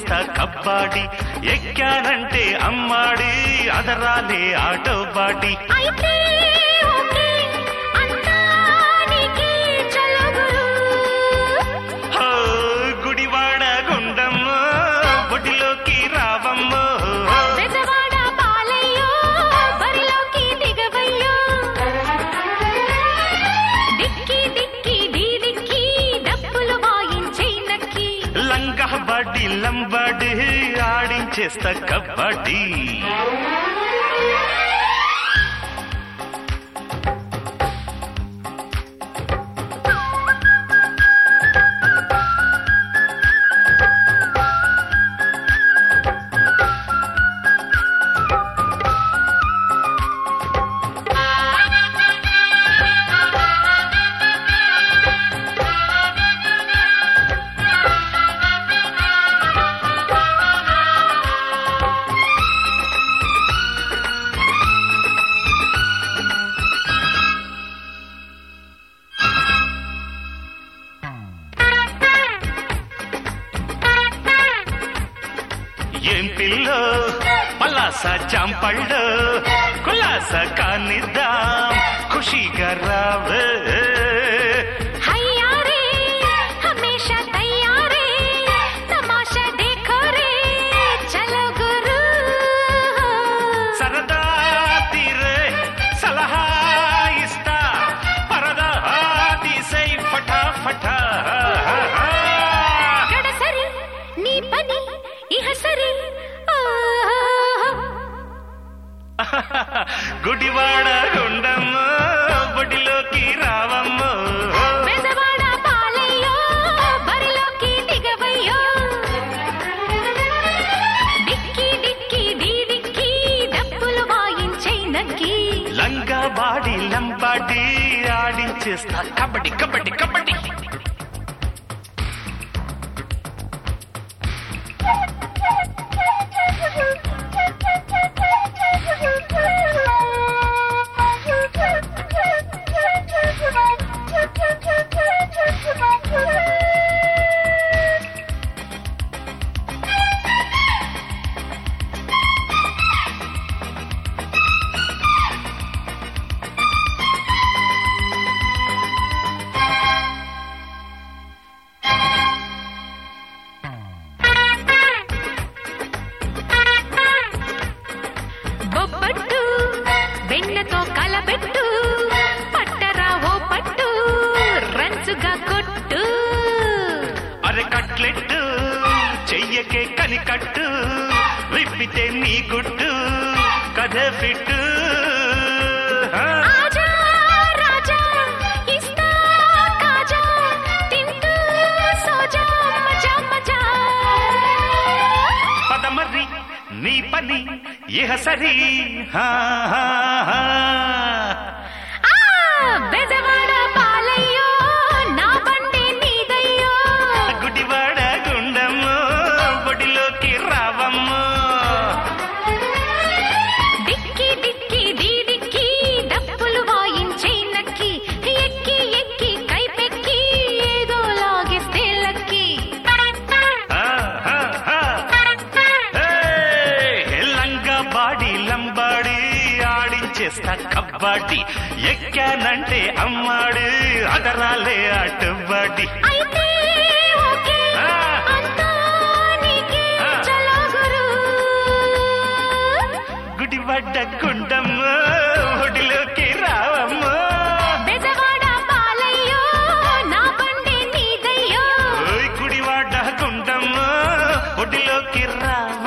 చేస్తా కబ్బాడి ఎక్కానంటే అమ్మాడి అదరాలే ఆటో బాడి అయితే ఓకే అంతా నీకే చలో గురు హో, గుడివాడ గుండమ్మ బొడిలోకి రావమ్మ పెదవాడ పాలయ్యో బరిలోకి దిగవయ్యో డిక్కి డిక్కి డీ డిక్కి డప్పులు వాయించే నక్కి లంగా బాడి లంబాడి ఆడించేస్తా కబడ్డీ ఏం పిల్లో పలాస జాంపళ్ళు కులాస కానిద్దాం ఖుషిగా రావే హయ్యారే హమేషా తయారే తమాషా देखो रे చలో గురు సరదా తీరే సలహా ఇస్తా పరదా తీసై ఫటా ఫటా గడసరి నీ పని ఇహ సరి గుడివాడ గుండమ్మ బొడిలోకి రావమ్మ బెజవాడ పాలయ్యో బరిలోకి దిగవయ్యో డిక్కి డిక్కి డీ డిక్కి డప్పులు వాయించే నక్కి లంగా బాడి లంబాడి ఆడించేస్తా కబడ్డీ కబడ్డీ కబడ్డీ బొబ్బట్టు వెన్నతో కలబెట్టు పట్టరా ఓ పట్టు రంచుగా కొట్టు అరే కట్లెట్టు చెయ్యకే కనికట్టు విప్పితే నీ గుట్టు కథ ఫిట్టు ఆ, ఆజా రాజా ఇస్తా కాజా తింటూ సోజా మజా మజా పదమర్రి నీ పని ఇహ సరి హా, హా, హా. ఆ బెజవాడ పాలయ్యో నా బండి నీదయ్యో గుడివాడ గుండమ్మ బొడిలోకి రావమ్మ డిక్కి డిక్కి డీ డిక్కి డప్పులు వాయించే నక్కి ఎక్కి ఎక్కి కైపెక్కి ఏదో లాగేస్తే లక్కి ఆ, హా, హా. హే, లంగా బాడి లంబాడి ఆడించేస్తా కబ్బాడి ఎక్కానంటే అమ్మాడి అదరాలే అటుబాడి అయితే ఓకే ఆ. అంతా నీకే ఆ. చలో గురు గుడివడ్డ గుండమ్మ ఒడిలోకి రావమ్మ బెజవాడ పాలయ్యో నా బండి నీదయ్యో ఓయ్ గుడివాడ గుండమ్మ ఒడిలోకి రా